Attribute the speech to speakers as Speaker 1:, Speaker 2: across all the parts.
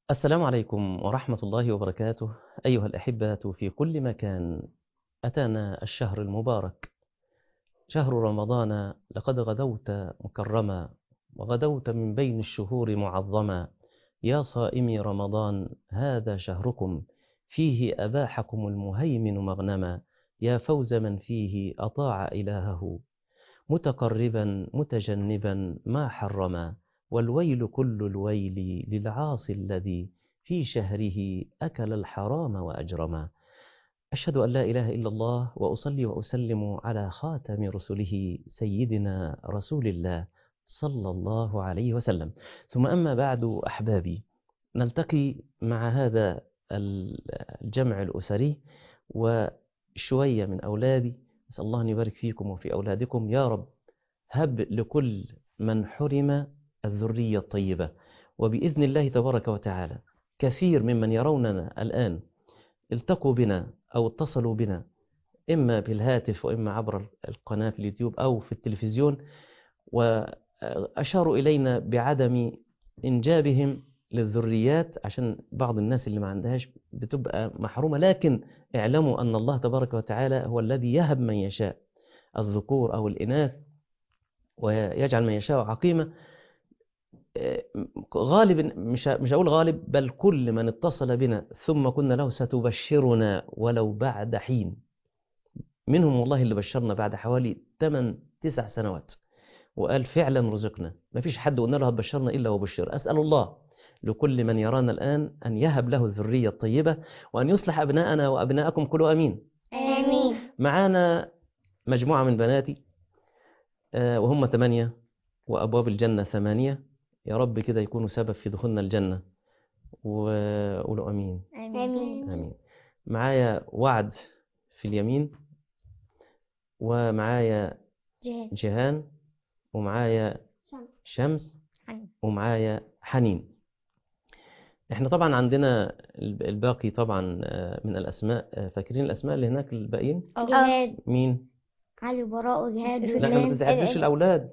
Speaker 1: السلام عليكم ورحمة الله وبركاته أيها الأحبة في كل مكان أتانا الشهر المبارك شهر رمضان لقد غدوت مكرما وغدوت من بين الشهور معظما يا صائمي رمضان هذا شهركم فيه أباحكم المهيمن مغنما يا فوز من فيه أطاع إلهه متقربا متجنبا ما حرما والويل كل الويل للعاصي الذي في شهره أكل الحرام وأجرما أشهد أن لا إله إلا الله وأصلي وأسلم على خاتم رسله سيدنا رسول الله صلى الله عليه وسلم ثم أما بعد أحبابي نلتقي مع هذا الجمع الأسري وشوية من أولادي أسأل الله أن يبارك فيكم وفي أولادكم يا رب هب لكل من حرم الذرية الطيبة وبإذن الله تبارك وتعالى كثير ممن يروننا الآن التقوا بنا أو اتصلوا بنا إما بالهاتف وإما عبر القناة في اليوتيوب أو في التلفزيون وأشاروا إلينا بعدم إنجابهم للذريات عشان بعض الناس اللي ما عندهاش بتبقى محرومة لكن اعلموا أن الله تبارك وتعالى هو الذي يهب من يشاء الذكور أو الإناث ويجعل من يشاء عقيمة غالب مش مش هقول غالب بل كل من اتصل بنا ثم قلنا له ستبشرنا ولو بعد حين منهم والله اللي بشرنا بعد حوالي 8 9 سنوات وقال فعلا رزقنا ما فيش حد قلنا له هتبشرنا الا وبشر اسال الله لكل من يرانا الان ان يهب له الذريه الطيبه وان يصلح ابناءنا وابناءكم كلوا امين
Speaker 2: آمين
Speaker 1: معانا مجموعه من بناتي وهم ثمانيه وابواب الجنه ثمانيه يا رب كده يكونوا سبب في دخولنا الجنة وقولوا أمين
Speaker 2: آمين
Speaker 1: آمين معايا وعد في اليمين ومعايا
Speaker 2: جهاد
Speaker 1: جيهان ومعايا شمس
Speaker 2: حنين.
Speaker 1: ومعايا حنين احنا طبعا عندنا الباقي طبعا من الأسماء فاكرين الأسماء اللي هناك الباقيين
Speaker 2: جهاد
Speaker 1: مين؟
Speaker 2: علي وبراء وجهاد
Speaker 1: لا احنا ما تزعلوش الأولاد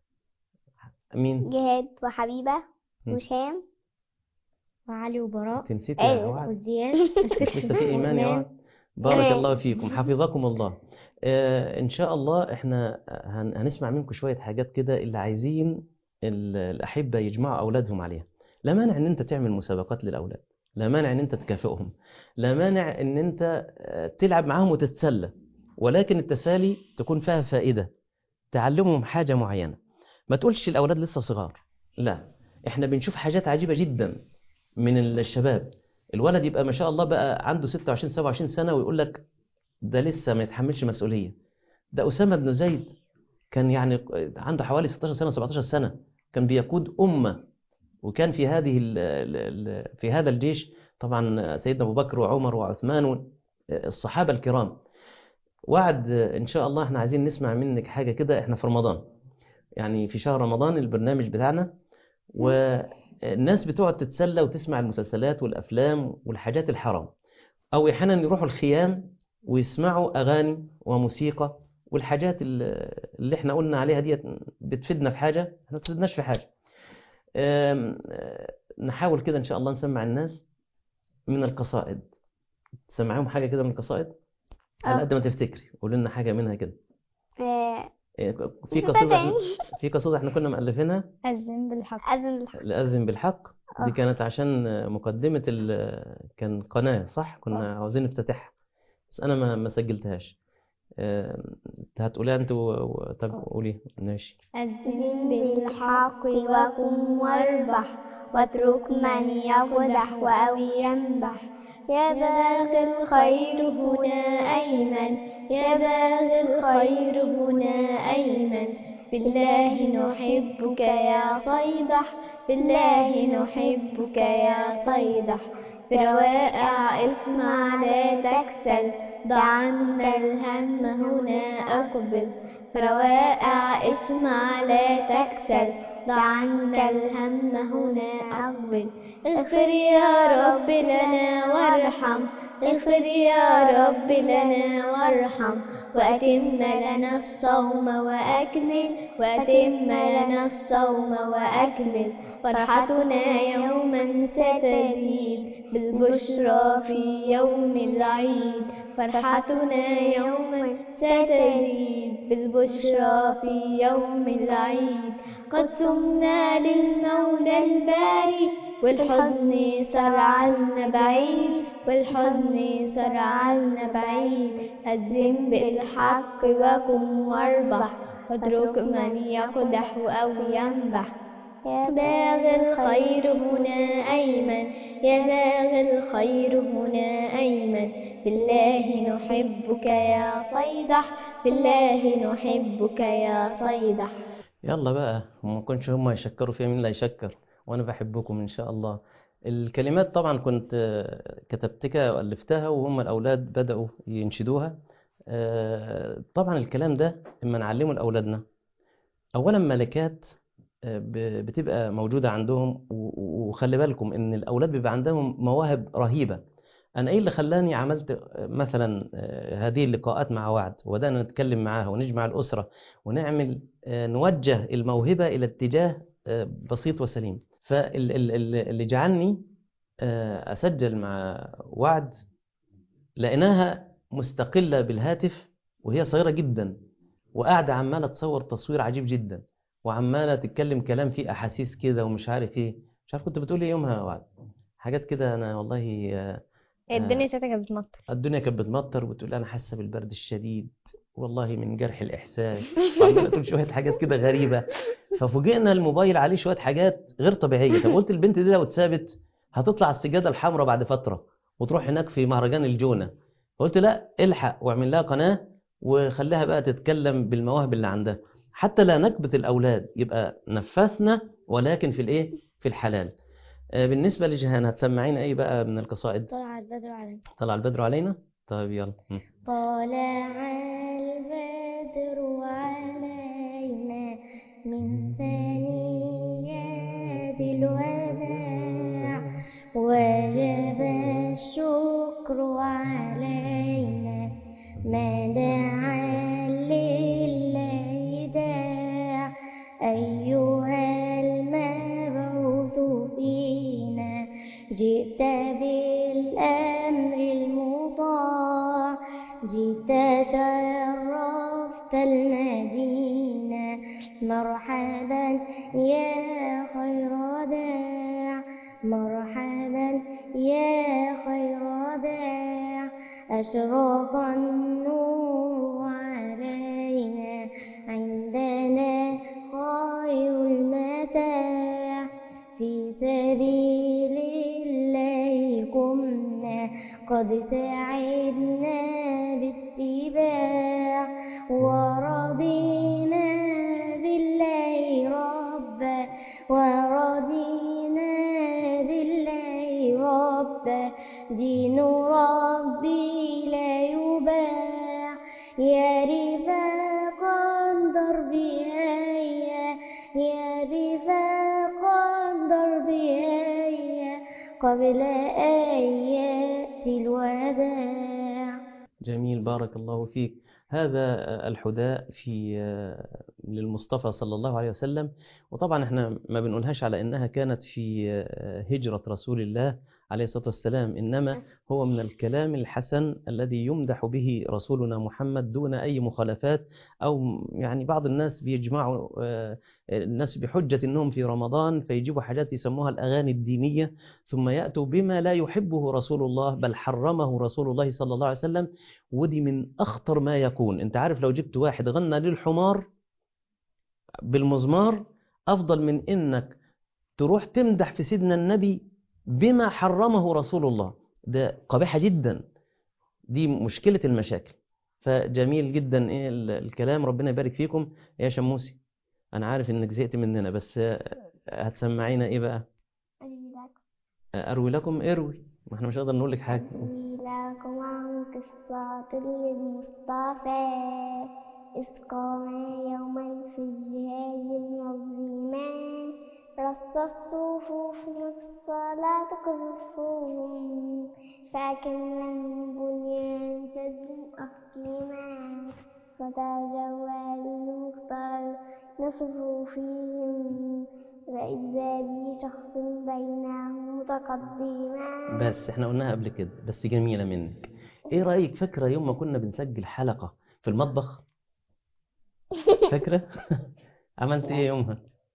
Speaker 1: مين؟
Speaker 3: جهاد وحبيبة
Speaker 1: مم.
Speaker 3: وشام
Speaker 2: وعلي وبراء
Speaker 1: انت نسيت يا
Speaker 3: أيوة.
Speaker 1: وعد
Speaker 2: وزياد
Speaker 1: مش لسه في إيمان يا وعد بارك
Speaker 3: تمام.
Speaker 1: الله فيكم حفظكم الله آه إن شاء الله إحنا هن- هنسمع منكم شوية حاجات كده اللي عايزين ال- الأحبة يجمعوا أولادهم عليها لا مانع إن أنت تعمل مسابقات للأولاد لا مانع إن أنت تكافئهم لا مانع إن أنت آه، تلعب معاهم وتتسلى ولكن التسالي تكون فيها فائدة تعلمهم حاجة معينة ما تقولش الأولاد لسه صغار لا إحنا بنشوف حاجات عجيبة جدا من الشباب الولد يبقى ما شاء الله بقى عنده 26 27 سنة ويقول لك ده لسه ما يتحملش مسؤولية ده أسامة بن زيد كان يعني عنده حوالي 16 سنة 17 سنة كان بيقود أمة وكان في هذه ال ال في هذا الجيش طبعا سيدنا أبو بكر وعمر وعثمان الصحابة الكرام وعد إن شاء الله احنا عايزين نسمع منك حاجة كده احنا في رمضان يعني في شهر رمضان البرنامج بتاعنا والناس بتقعد تتسلى وتسمع المسلسلات والأفلام والحاجات الحرام أو أحيانا يروحوا الخيام ويسمعوا أغاني وموسيقى والحاجات اللي اللي احنا قلنا عليها ديت بتفيدنا في حاجة احنا ما بتفيدناش في حاجة أم، أه، نحاول كده إن شاء الله نسمع الناس من القصائد تسمعيهم حاجة كده من القصائد على
Speaker 3: آه.
Speaker 1: قد ما تفتكري قولي لنا حاجة منها كده
Speaker 3: آه،
Speaker 1: إيه، في
Speaker 3: مش
Speaker 1: قصيدة
Speaker 3: فاكرة.
Speaker 1: في قصيدة احنا كنا مؤلفينها
Speaker 2: أذن بالحق
Speaker 3: أذن الحق
Speaker 1: لأذن بالحق دي
Speaker 3: آه.
Speaker 1: كانت عشان مقدمة ال كان قناة صح كنا عاوزين نفتتحها بس أنا ما ما سجلتهاش آه، هتقوليها أنت و... و... طب قولي ماشي
Speaker 2: أذن
Speaker 3: بالحق وقم واربح واترك من يقدح أو ينبح يا باغي الخير هنا أيمن يا باغي الخير هنا أيمن بالله نحبك يا صيدح بالله نحبك يا صيدح في روائع اسمع لا تكسل ضع عنك الهم هنا أقبل في روائع اسمع لا تكسل ضع عنك الهم هنا أقبل اغفر يا رب لنا وارحم اغفر يا رب لنا وارحم وأتم لنا الصوم وأكمل وأتم لنا الصوم وأكمل فرحتنا يوما ستزيد بالبشرى في يوم العيد فرحتنا يوما ستزيد بالبشرى في يوم العيد قد سمنا للمولى الباري والحزن صار عنا بعيد والحزن صار عنا بعيد أذن بالحق وكن واربح واترك من يقدح أو ينبح يا باغي الخير هنا أيمن يا باغي الخير هنا أيمن بالله نحبك يا صيدح بالله نحبك يا صيدح
Speaker 1: يلا بقى وما كنش هم يشكروا فيها مين اللي هيشكر وانا بحبكم ان شاء الله الكلمات طبعا كنت آه، كتبتها والفتها وهم الاولاد بداوا ينشدوها آه، طبعا الكلام ده اما نعلمه لاولادنا اولا ملكات آه، ب- بتبقى موجوده عندهم و- و- وخلي بالكم ان الاولاد بيبقى عندهم مواهب رهيبه انا ايه اللي خلاني عملت آه، مثلا آه، هذه اللقاءات مع وعد وبدانا نتكلم معاها ونجمع الاسره ونعمل آه، نوجه الموهبه الى اتجاه آه، بسيط وسليم فاللي جعلني آه، اسجل مع وعد لقيناها مستقله بالهاتف وهي صغيره جدا وقاعده عماله تصور تصوير عجيب جدا وعماله تتكلم كلام فيه احاسيس كده ومش عارف ايه مش عارف كنت بتقول ايه يومها يا وعد حاجات كده انا والله آه،
Speaker 2: الدنيا ساعتها كانت بتمطر
Speaker 1: الدنيا كانت بتمطر وتقول انا حاسه بالبرد الشديد والله من جرح الاحساس وعماله تقول شويه حاجات كده غريبه ففوجئنا الموبايل عليه شويه حاجات غير طبيعيه طب قلت البنت دي لو اتثابت هتطلع على السجاده الحمراء بعد فتره وتروح هناك في مهرجان الجونه فقلت لا الحق واعمل لها قناه وخليها بقى تتكلم بالمواهب اللي عندها حتى لا نكبت الاولاد يبقى نفثنا ولكن في الايه في الحلال آه، بالنسبه لجهان هتسمعينا ايه بقى من القصائد
Speaker 2: طلع البدر علينا
Speaker 1: طلع البدر علينا طيب يلا م.
Speaker 3: طلع البدر علينا من ثنيات الوداع وجب الشكر علينا ما دعا لله داع أيها المبعوث فينا جئت بالأمر المطاع جئت شرفت المدينة مرحبا يا خير داع مرحبا يا خير داع أشرق النور علينا عندنا خير المتاع في سبيل الله قمنا قد سعدنا باتباع ورضينا بالله ربا ورضينا بالله ربا دين ربي لا يباع يا رفاقا دربي هيا يا رفاقا دربي هيا قبل أن يأتي الوداع
Speaker 1: جميل بارك الله فيك هذا الحداء في للمصطفى صلى الله عليه وسلم وطبعا احنا ما بنقولهاش على انها كانت في هجرة رسول الله عليه الصلاة والسلام إنما هو من الكلام الحسن الذي يمدح به رسولنا محمد دون أي مخالفات أو يعني بعض الناس بيجمعوا آه، الناس بحجة أنهم في رمضان فيجيبوا حاجات يسموها الأغاني الدينية ثم يأتوا بما لا يحبه رسول الله بل حرمه رسول الله صلى الله عليه وسلم ودي من أخطر ما يكون أنت عارف لو جبت واحد غنى للحمار بالمزمار أفضل من إنك تروح تمدح في سيدنا النبي بما حرمه رسول الله ده قبيحة جدا دي مشكلة المشاكل فجميل جدا ايه ال- الكلام ربنا يبارك فيكم يا شموسي انا عارف انك زهقت مننا بس هتسمعينا ايه بقى اروي لكم اروي ما احنا مش هنقدر نقول لك حاجة
Speaker 3: أروي لكم عن قصة المصطفى إذ قام يوما في الجهاد العظيما رص الصفوف الصلاة كفوهم فأكلهم بنيان سد أحكيما فتجول المختار نصفوا فيهم فإذا شخص بينهم متقدما
Speaker 1: بس احنا قلناها قبل كده بس جميلة منك ايه رأيك فاكرة يوم ما كنا بنسجل حلقة في المطبخ فاكرة عملت ايه يومها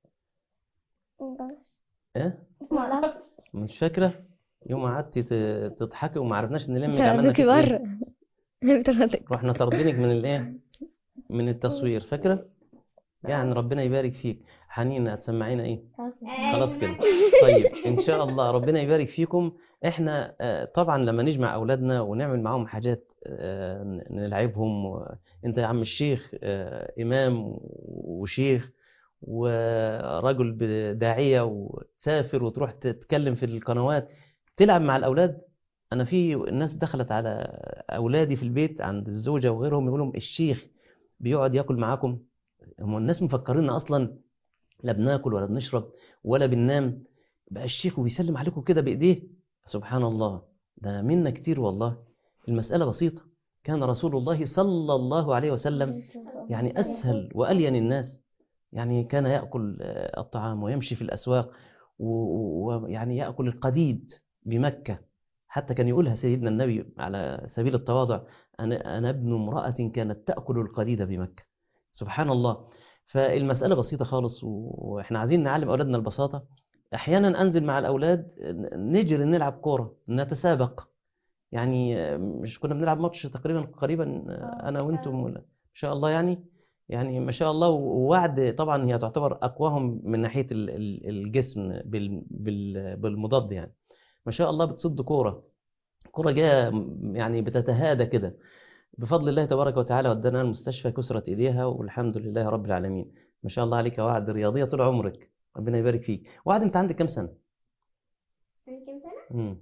Speaker 3: بس
Speaker 1: ايه
Speaker 3: خلاص
Speaker 1: مش فاكرة يوم ما قعدتي ت- تضحكي وما عرفناش نلمك عملنا
Speaker 2: تعبوكي
Speaker 1: فيك ايه
Speaker 2: بره بتاخدك
Speaker 1: رحنا طاردينك من الايه من التصوير فاكرة يعني ربنا يبارك فيك حنين هتسمعينا ايه خلاص كده طيب ان شاء الله ربنا يبارك فيكم احنا آه، طبعا لما نجمع اولادنا ونعمل معاهم حاجات آه، ن- نلعبهم و... انت يا عم الشيخ آه، امام وشيخ ورجل ب- داعيه وتسافر وتروح تتكلم في القنوات تلعب مع الاولاد انا في ناس دخلت على اولادي في البيت عند الزوجه وغيرهم يقول لهم الشيخ بيقعد ياكل معاكم هم الناس مفكرين اصلا لا بناكل ولا بنشرب ولا بننام بقى الشيخ وبيسلم عليكم كده بايديه سبحان الله ده منا كتير والله المسألة بسيطة كان رسول الله صلى الله عليه وسلم يعني أسهل وألين الناس يعني كان يأكل آه، الطعام ويمشي في الأسواق و- ويعني يأكل القديد بمكة حتى كان يقولها سيدنا النبي على سبيل التواضع أنا, أنا ابن امرأة كانت تأكل القديد بمكة سبحان الله فالمسألة بسيطة خالص و- وإحنا عايزين نعلم أولادنا البساطة أحيانا أنزل مع الأولاد ن- نجري نلعب كورة نتسابق يعني آه، مش كنا بنلعب ماتش تقريبا قريبا آه، أنا وأنتم ولا- إن شاء الله يعني يعني ما شاء الله ووعد طبعا هي تعتبر أقواهم من ناحية ال- ال- الجسم بال- بال- بالمضاد يعني ما شاء الله بتصد كورة كورة جاية م- يعني بتتهادى كده بفضل الله تبارك وتعالى ودانا المستشفى كسرت ايديها والحمد لله رب العالمين ما شاء الله عليك يا وعد رياضيه طول عمرك ربنا يبارك فيك وعد انت عندك كام سنه
Speaker 3: من كم سنة؟
Speaker 1: امم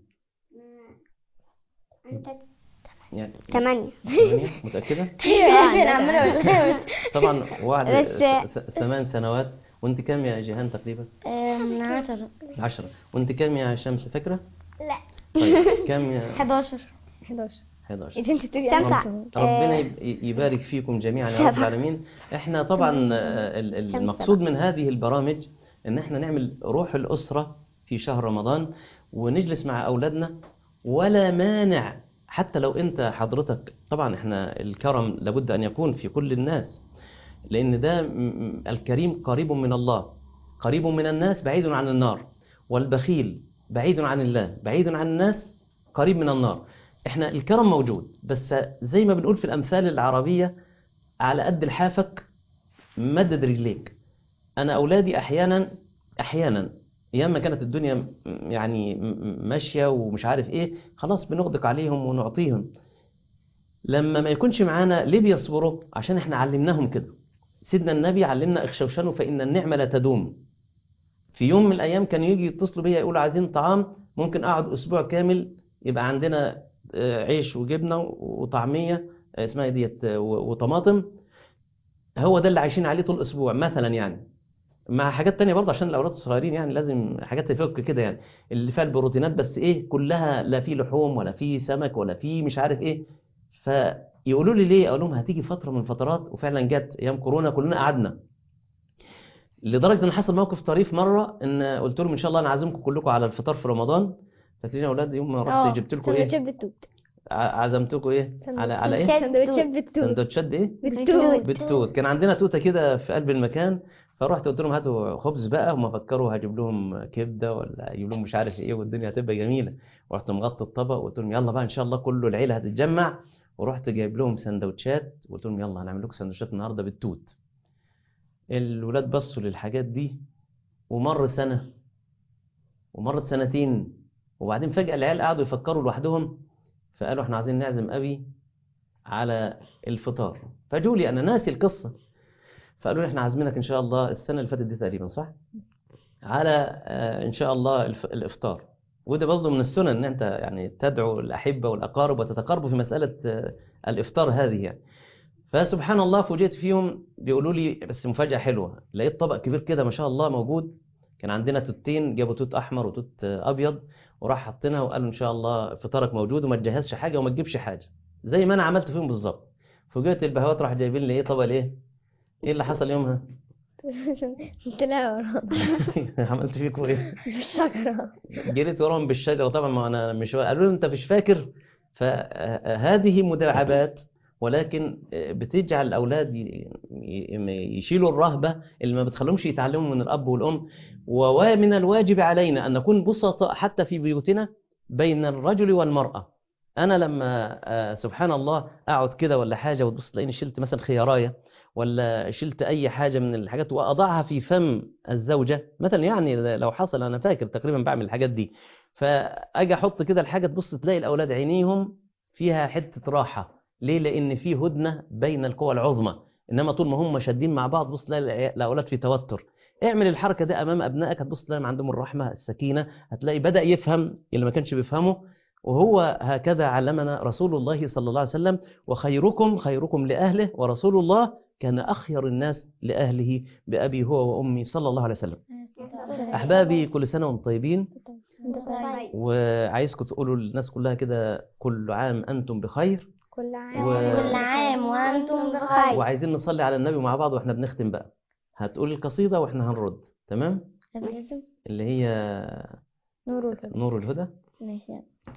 Speaker 3: أنت
Speaker 1: يعني
Speaker 3: ثمانية
Speaker 1: ثمانية متاكده
Speaker 2: ايوه عماله اقول
Speaker 1: طبعا وعد
Speaker 3: بس-
Speaker 1: ث- ث- ثمان سنوات وانت كام يا جيهان تقريبا
Speaker 2: من 10
Speaker 1: عشرة وانت كام يا شمس فاكره
Speaker 3: لا
Speaker 1: طيب كام يا
Speaker 2: 11 11
Speaker 1: 11
Speaker 2: انت انت بتقولي
Speaker 3: سبعة.
Speaker 2: أنا.
Speaker 1: ربنا يب- يبارك فيكم جميعا يا رب
Speaker 3: سبعة.
Speaker 1: العالمين احنا طبعا آه، ال- ال-
Speaker 3: كم
Speaker 1: المقصود من هذه البرامج ان احنا نعمل روح الأسرة في شهر رمضان ونجلس مع أولادنا ولا مانع حتى لو انت حضرتك طبعا احنا الكرم لابد ان يكون في كل الناس لان ده م- م- الكريم قريب من الله قريب من الناس بعيد عن النار والبخيل بعيد عن الله بعيد عن الناس قريب من النار احنا الكرم موجود بس زي ما بنقول في الامثال العربيه على قد الحافك مدد رجليك انا اولادي احيانا احيانا ايام ما كانت الدنيا م- يعني م- ماشيه ومش عارف ايه خلاص بنغدق عليهم ونعطيهم لما ما يكونش معانا ليه بيصبروا عشان احنا علمناهم كده سيدنا النبي علمنا اخشوشنوا فان النعمه لا تدوم في يوم من الايام كانوا يجي يتصلوا بيا يقولوا عايزين طعام ممكن اقعد اسبوع كامل يبقى عندنا آه، عيش وجبنه وطعميه آه، اسمها إيه ديت آه، و- وطماطم هو ده اللي عايشين عليه طول الاسبوع مثلا يعني مع حاجات تانية برضه عشان الاولاد الصغيرين يعني لازم حاجات تفك كده يعني اللي فيها البروتينات بس ايه كلها لا في لحوم ولا في سمك ولا في مش عارف ايه فيقولوا لي ليه اقول لهم هتيجي فتره من الفترات وفعلا جت ايام كورونا كلنا قعدنا لدرجه ان حصل موقف طريف مره ان قلت لهم ان شاء الله انا عازمكم كلكم على الفطار في رمضان فاكرين يا اولاد يوم ما
Speaker 2: اه
Speaker 1: رحت جبت لكم ايه
Speaker 2: سندوتشات بالتوت
Speaker 1: ع- عزمتكم ايه على على ايه
Speaker 2: سندوتشات بالتوت
Speaker 1: سندوتشات ايه
Speaker 2: بالتوت
Speaker 1: بالتوت كان عندنا توته كده في قلب المكان فرحت قلت لهم هاتوا خبز بقى وما فكروا هجيب لهم كبده ولا اجيب لهم مش عارف ايه والدنيا هتبقى جميله ورحت مغطي الطبق وقلت لهم يلا بقى ان شاء الله كله العيله هتتجمع ورحت جايب لهم سندوتشات وقلت لهم يلا هنعمل لكم سندوتشات النهارده بالتوت الولاد بصوا للحاجات دي ومر سنه ومرت سنتين وبعدين فجاه العيال قعدوا يفكروا لوحدهم فقالوا احنا عايزين نعزم ابي على الفطار فجوا لي انا ناسي القصه فقالوا لي احنا عازمينك ان شاء الله السنه اللي فاتت دي تقريبا صح على آه، ان شاء الله الف- الافطار وده برضه من السنن ان انت يعني تدعو الاحبه والاقارب وتتقاربوا في مساله آه، الافطار هذه يعني فسبحان الله فوجئت فيهم بيقولوا لي بس مفاجاه حلوه لقيت طبق كبير كده ما شاء الله موجود كان عندنا توتين جابوا توت احمر وتوت آه، ابيض وراح حاطينها وقالوا ان شاء الله فطارك موجود وما تجهزش حاجه وما تجيبش حاجه زي ما انا عملت فيهم بالظبط فوجئت البهوات راح جايبين لي ايه طبق ايه ايه اللي حصل يومها
Speaker 2: تلاوة
Speaker 1: عملت فيكوا ايه
Speaker 2: بالشجرة
Speaker 1: جريت وراهم بالشجره طبعا ما انا مش قالوا لي انت مش فاكر فهذه مداعبات ولكن بتجعل الاولاد ي- ي- يشيلوا الرهبه اللي ما بتخليهمش يتعلموا من الاب والام ومن الواجب علينا ان نكون بسطاء حتى في بيوتنا بين الرجل والمراه انا لما آه، سبحان الله اقعد كده ولا حاجه وتبص تلاقيني شلت مثلا خيارايه ولا شلت اي حاجه من الحاجات واضعها في فم الزوجه مثلا يعني لو حصل انا فاكر تقريبا بعمل الحاجات دي فاجي احط كده الحاجه تبص تلاقي الاولاد عينيهم فيها حته راحه ليه لان في هدنه بين القوى العظمى انما طول ما هم شادين مع بعض بص تلاقي العيا- الاولاد في توتر اعمل الحركه دي امام ابنائك هتبص تلاقي عندهم الرحمه السكينه هتلاقي بدا يفهم اللي ما كانش بيفهمه وهو هكذا علمنا رسول الله صلى الله عليه وسلم وخيركم خيركم لاهله ورسول الله كان اخير الناس لاهله بابي هو وامي صلى الله عليه وسلم احبابي كل سنه وانتم طيبين
Speaker 3: طيب
Speaker 1: وعايزكم تقولوا للناس كلها كده كل عام انتم بخير
Speaker 2: كل عام
Speaker 1: و-
Speaker 2: كل عام وأنتم بخير
Speaker 1: وعايزين نصلي على النبي مع بعض واحنا بنختم بقى هتقول القصيده واحنا هنرد تمام اللي هي
Speaker 2: نور الهدى
Speaker 1: نور الهدى
Speaker 2: ماشي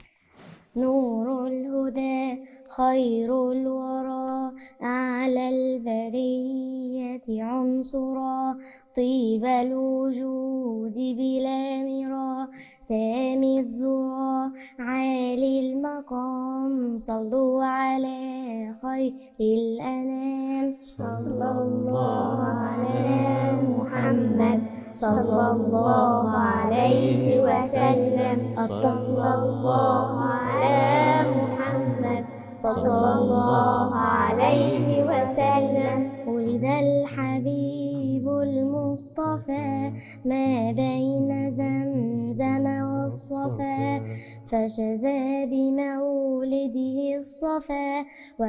Speaker 2: نور الهدى خير الورى أعلى البرية عنصرا طيب الوجود بلا مرى سامي الذرى عالي المقام صلوا على خير الأنام صلى الله على محمد صلى الله عليه وسلم صلى الله على محمد صلى الله عليه وسلم ولد الحبيب المصطفى ما بين زمزم والصفا فشذا بمولده الصفا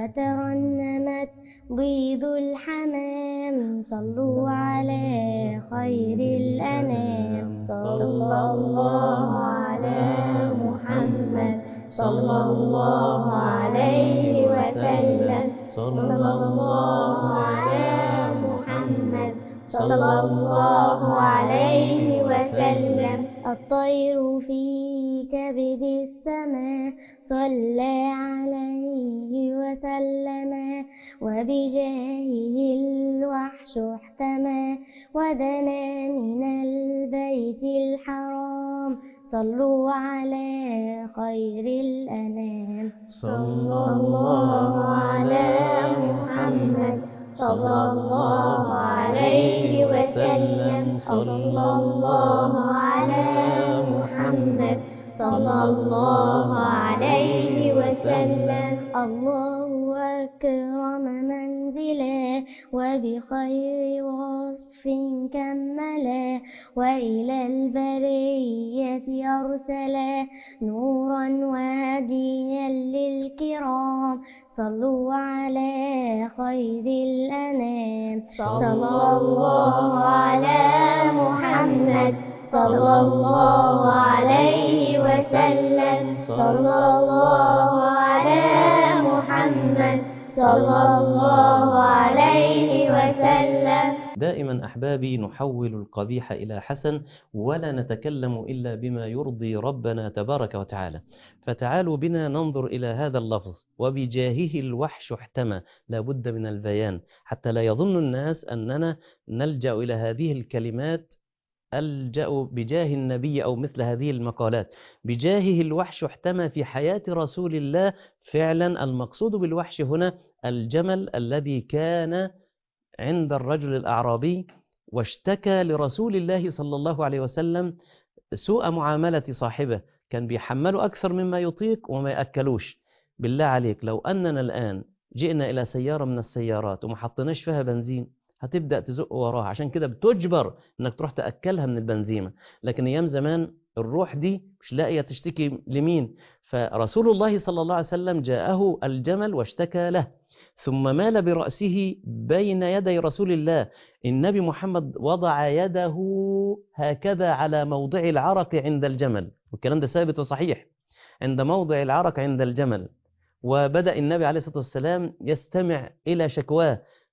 Speaker 2: وترنمت بيض الحمام صلوا على خير الأنام صلى الله على محمد صلى الله عليه وسلم صلى الله على محمد صلى الله عليه وسلم الطير في كبد السماء صلى عليه وسلم وبجاهه الوحش احتمى ودنا من البيت الحرام صلوا على خير الأنام
Speaker 1: صلى
Speaker 2: الله على محمد صلى الله عليه وسلم صلى الله على محمد صلى الله عليه وسلم الله أكرم منزلا وبخير وصف كملا وإلى البرية أرسلا نورا وهديا للكرام صلوا على خير الأنام صلى الله على محمد صلى الله عليه وسلم صلى الله على محمد صلى الله عليه وسلم
Speaker 1: دائما احبابي نحول القبيح الى حسن ولا نتكلم الا بما يرضي ربنا تبارك وتعالى فتعالوا بنا ننظر الى هذا اللفظ وبجاهه الوحش احتمى لا بد من البيان حتى لا يظن الناس اننا نلجا الى هذه الكلمات ألجأ بجاه النبي أو مثل هذه المقالات بجاهه الوحش احتمى في حياة رسول الله فعلا المقصود بالوحش هنا الجمل الذي كان عند الرجل الأعرابي واشتكى لرسول الله صلى الله عليه وسلم سوء معاملة صاحبه كان بيحمله أكثر مما يطيق وما يأكلوش بالله عليك لو أننا الآن جئنا إلى سيارة من السيارات وما حطيناش فيها بنزين هتبدأ تزق وراها عشان كده بتجبر انك تروح تأكلها من البنزيمة لكن ايام زمان الروح دي مش لاقية تشتكي لمين فرسول الله صلى الله عليه وسلم جاءه الجمل واشتكى له ثم مال برأسه بين يدي رسول الله النبي محمد وضع يده هكذا على موضع العرق عند الجمل والكلام ده ثابت وصحيح عند موضع العرق عند الجمل وبدأ النبي عليه الصلاة والسلام يستمع إلى شكواه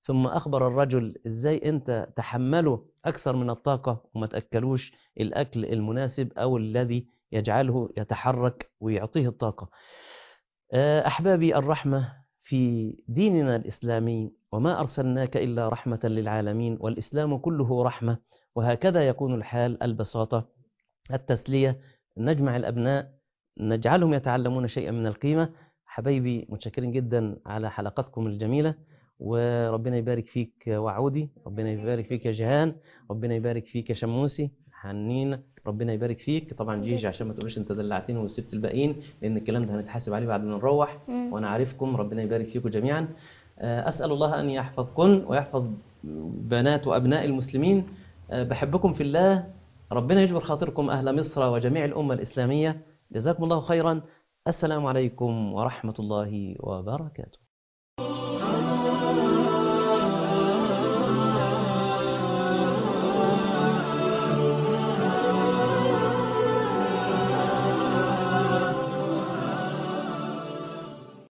Speaker 1: ثم أخبر الرجل إزاي أنت تحمله أكثر من الطاقة وما تأكلوش الأكل المناسب أو الذي يجعله يتحرك ويعطيه الطاقة آه، أحبابي الرحمة في ديننا الإسلامي وما أرسلناك إلا رحمة للعالمين والإسلام كله رحمة وهكذا يكون الحال البساطة التسلية نجمع الأبناء نجعلهم يتعلمون شيئا من القيمة حبايبي متشكرين جدا على حلقاتكم الجميلة وربنا يبارك فيك يا وعودي ربنا يبارك فيك يا جهان ربنا يبارك فيك يا شموسي حنين ربنا يبارك فيك طبعا جيجي عشان ما تقولش انت دلعتني وسبت الباقيين لان الكلام ده هنتحاسب عليه بعد ما نروح
Speaker 3: مم.
Speaker 1: وانا عارفكم ربنا يبارك فيكم جميعا آه، اسال الله ان يحفظكن ويحفظ بنات وابناء المسلمين آه، بحبكم في الله ربنا يجبر خاطركم اهل مصر وجميع الامه الاسلاميه جزاكم الله خيرا السلام عليكم ورحمه الله وبركاته